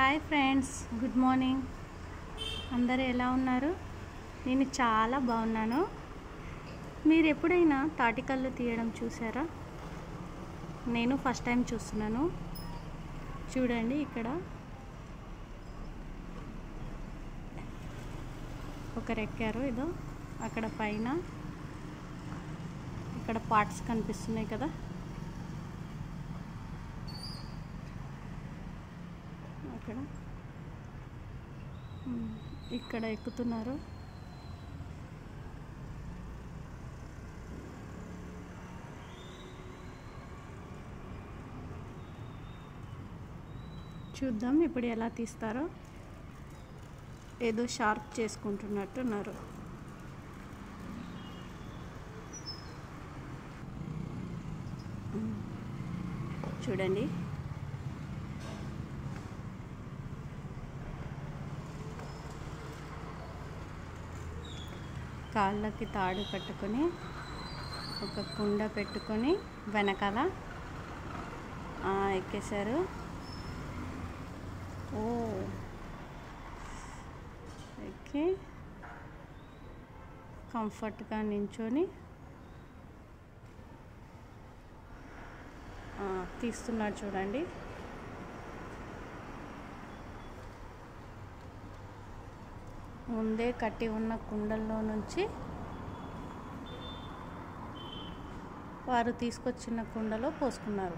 Hi friends good morning అందరూ ఎలా ఉన్నారు నేను చాలా బాగున్నాను మీరు ఎప్పుడైనా తాటికల్లు తీయడం చూసారా నేను ఫస్ట్ టైం చూస్తున్నాను చూడండి ఇక్కడ ఒకరు ఎక్కారు ఇదో అక్కడ పైన ఇక్కడ పార్ట్స్ కనిపిస్తున్నాయి కదా అక్కడ ఉమ్, ఇక్కడ ఎక్కుతున్నారు చూద్దాం ఇప్పుడు ఎలా తీస్తారో ఏదో షార్ప్ చేసుకుంటున్నట్టున్నారు ఉమ్, చూడండి కాళ్ళకి తాడు కట్టుకొని ఒక కుండ పెట్టుకొని వెనకాల ఆ, ఎక్కేశారు ఓ ఎక్కి కంఫర్ట్గా నించొని ఆ, తీస్తున్నాడు చూడండి ముందే కట్టి ఉన్న కుండల్లో నుంచి వారు తీసుకొచ్చిన కుండలో పోసుకున్నారు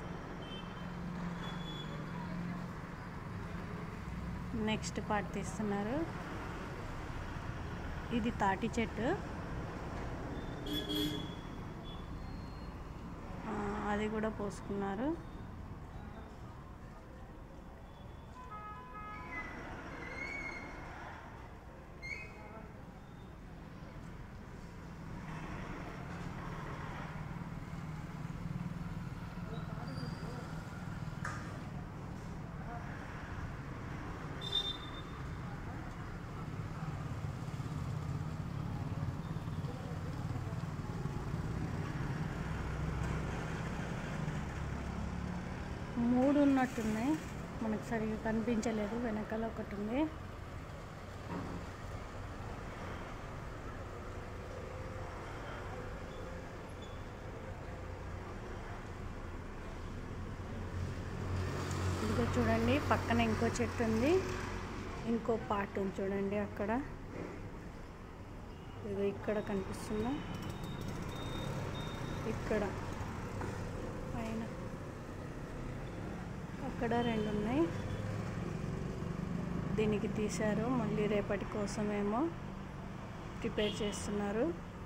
నెక్స్ట్ పార్ట్ తీస్తున్నారు ఇది తాటి చెట్టు ఆ, అది కూడా పోసుకున్నారు మూడు ఉన్నట్టున్నాయి మనకు సరిగ్గా కనిపించలేదు వెనకాల ఒకటి ఉంది ఇదిగో చూడండి పక్కన ఇంకో చెట్టు ఉంది ఇంకో పార్ట్ ఉంది చూడండి అక్కడ ఇదిగో ఇక్కడ కనిపిస్తుందా ఇక్కడ పైన అక్కడ రెండు ఉన్నాయి దీనికి తీశారు మళ్ళీ రేపటి కోసమేమో ప్రిపేర్ చేస్తున్నారు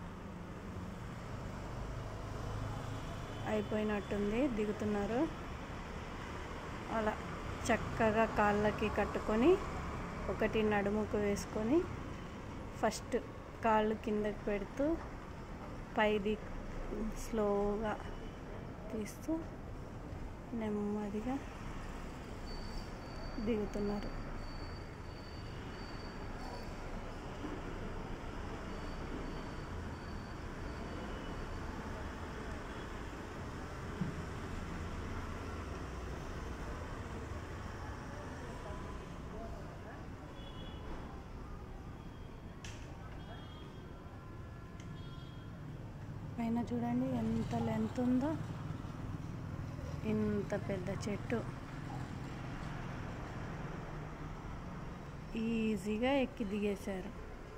అయిపోయినట్టుంది దిగుతున్నారు అలా చక్కగా కాళ్ళకి కట్టుకొని ఒకటి నడుముకు వేసుకొని ఫస్ట్ కాళ్ళు కిందకి పెడుతూ పైది స్లోగా తీస్తూ నెమ్మదిగా దిగుతున్నారు పైన చూడండి ఎంత లెంత్ ఉందో ఇంత పెద్ద చెట్టు ఈజీగా ఎక్కి దిగేశారు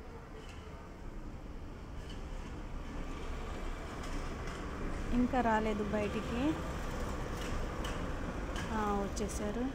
ఇంకా రాలేదు బయటికి ఆ, వచ్చేసారు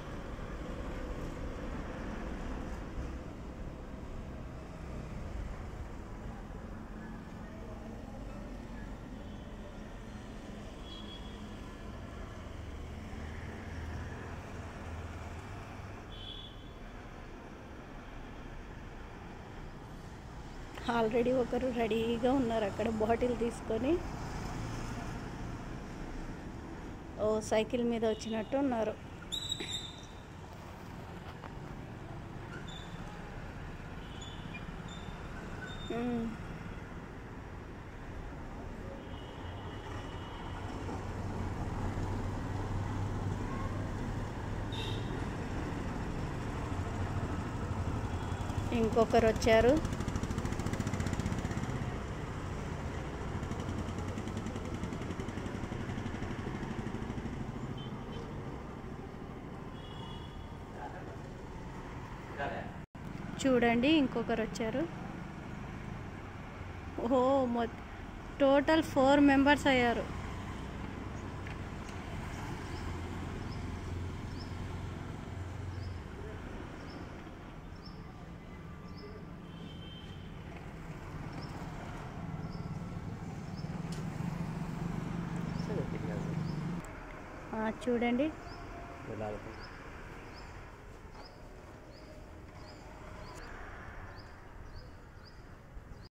ఆల్రెడీ ఒకరు రెడీగా ఉన్నారు అక్కడ బాటిల్ తీసుకొని ఓ సైకిల్ మీద వచ్చినట్టు ఉన్నారు మ్మ్. ఇంకొకరు వచ్చారు చూడండి ఇంకొకరు వచ్చారు ఓహో మొ టోటల్ ఫోర్ మెంబర్స్ అయ్యారు ఆ, చూడండి వెళ్ళాలి